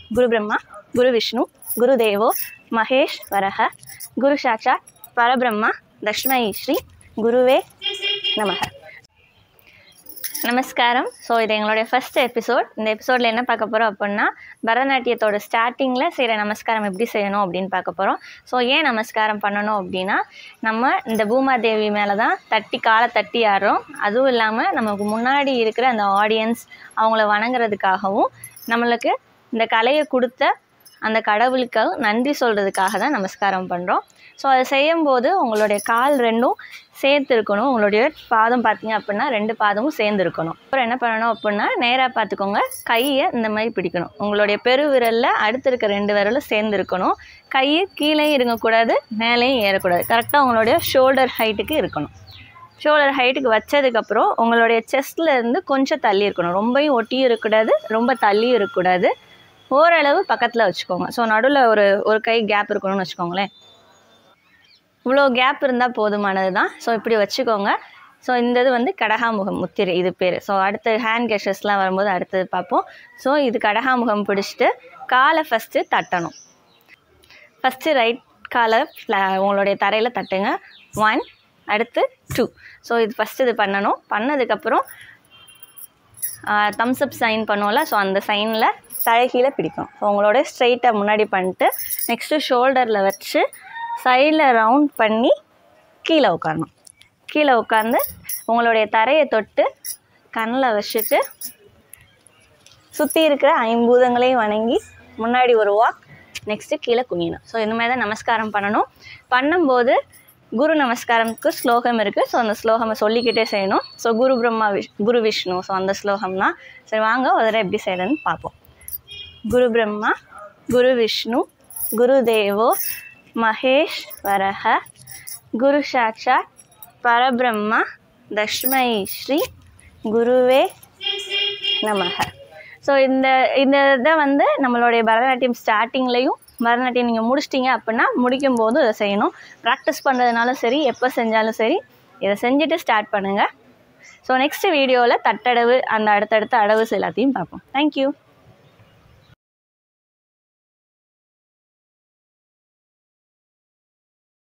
குரு பிரம்மா குரு விஷ்ணு குரு தேவோ மகேஸ்வரக குரு சாட்சாத் பரபிரம்மா தஷ்மை ஸ்ரீ குருவே நமக நமஸ்காரம் ஸோ இது எங்களுடைய ஃபஸ்ட் எபிசோட் இந்த எபிசோடில் என்ன பார்க்க போகிறோம் அப்படின்னா பரதநாட்டியத்தோட ஸ்டார்டிங்கில் செய்கிற நமஸ்காரம் எப்படி செய்யணும் அப்படின்னு பார்க்க போகிறோம் ஸோ ஏன் நமஸ்காரம் பண்ணணும் அப்படின்னா நம்ம இந்த பூமாதேவி மேலே தான் தட்டி காலை தட்டி ஆடுறோம் அதுவும் இல்லாமல் நமக்கு முன்னாடி இருக்கிற அந்த ஆடியன்ஸ் அவங்கள வணங்குறதுக்காகவும் நம்மளுக்கு இந்த கலையை கொடுத்த அந்த கடவுளுக்கு நன்றி சொல்கிறதுக்காக தான் நமஸ்காரம் பண்ணுறோம் ஸோ அதை செய்யும்போது உங்களுடைய கால் ரெண்டும் சேர்த்து இருக்கணும் உங்களுடைய பாதம் பார்த்தீங்க அப்படின்னா ரெண்டு பாதமும் சேர்ந்து இருக்கணும் அப்புறம் என்ன பண்ணணும் அப்படின்னா நேராக பார்த்துக்கோங்க கையை இந்த மாதிரி பிடிக்கணும் உங்களுடைய பெருவிரலில் அடுத்து இருக்க ரெண்டு விரலும் சேர்ந்து இருக்கணும் கையை கீழேயும் இருக்கக்கூடாது மேலேயும் ஏறக்கூடாது கரெக்டாக உங்களுடைய ஷோல்டர் ஹைட்டுக்கு இருக்கணும் ஷோல்டர் ஹைட்டுக்கு வச்சதுக்கப்புறம் உங்களுடைய செஸ்ட்டில் இருந்து கொஞ்சம் தள்ளி இருக்கணும் ரொம்பவும் ஒட்டியும் இருக்கக்கூடாது ரொம்ப தள்ளியும் இருக்கக்கூடாது ஓரளவு பக்கத்தில் வச்சுக்கோங்க ஸோ நடுவில் ஒரு ஒரு கை கேப் இருக்கணும்னு வச்சுக்கோங்களேன் இவ்வளோ கேப் இருந்தால் போதுமானது தான் ஸோ இப்படி வச்சுக்கோங்க ஸோ இந்த இது வந்து கடகாமுகம் முத்திரை இது பேர் ஸோ அடுத்து ஹேண்ட் கெஷஸ்லாம் வரும்போது அடுத்தது பார்ப்போம் ஸோ இது கடகாமுகம் பிடிச்சிட்டு காலை ஃபஸ்ட்டு தட்டணும் ஃபஸ்ட்டு ரைட் காலை உங்களுடைய தரையில் தட்டுங்க ஒன் அடுத்து டூ ஸோ இது ஃபஸ்ட்டு இது பண்ணணும் பண்ணதுக்கப்புறம் தம்ஸ் அப் சைன் பண்ணுவோம்ல ஸோ அந்த சைனில் தலைகீழே பிடிக்கணும் ஸோ உங்களோட ஸ்ட்ரைட்டாக முன்னாடி பண்ணிட்டு நெக்ஸ்ட்டு ஷோல்டரில் வச்சு சைடில் ரவுண்ட் பண்ணி கீழே உட்காரணும் கீழே உட்காந்து உங்களுடைய தரையை தொட்டு கண்ணில் வச்சுட்டு சுற்றி இருக்கிற ஐம்பூதங்களையும் வணங்கி முன்னாடி ஒரு வாக் நெக்ஸ்ட்டு கீழே குனியணும் ஸோ இந்த மாதிரி தான் நமஸ்காரம் பண்ணணும் பண்ணும்போது குரு நமஸ்காரம்க்கு ஸ்லோகம் இருக்குது ஸோ அந்த ஸ்லோகம் சொல்லிக்கிட்டே செய்யணும் ஸோ குரு பிரம்மா விஷ் குரு விஷ்ணு ஸோ அந்த ஸ்லோகம் தான் சரி வாங்க ஒரு தடவை எப்படி செய்யறதுன்னு பார்ப்போம் குரு பிரம்மா குரு விஷ்ணு குரு தேவோ மகேஸ்வரக குரு சாட்சாத் பரபிரம்மா தஷ்மை ஸ்ரீ குருவே நமக ஸோ இந்த இந்த இதை வந்து நம்மளுடைய பரதநாட்டியம் ஸ்டார்டிங்லேயும் பரதநாட்டியம் நீங்கள் முடிச்சிட்டிங்க அப்படின்னா முடிக்கும் போதும் இதை செய்யணும் ப்ராக்டிஸ் பண்ணுறதுனாலும் சரி எப்போ செஞ்சாலும் சரி இதை செஞ்சுட்டு ஸ்டார்ட் பண்ணுங்கள் ஸோ நெக்ஸ்ட் வீடியோவில் தட்டடவு அந்த அடுத்தடுத்த அடவு எல்லாத்தையும் பார்ப்போம் தேங்க்யூ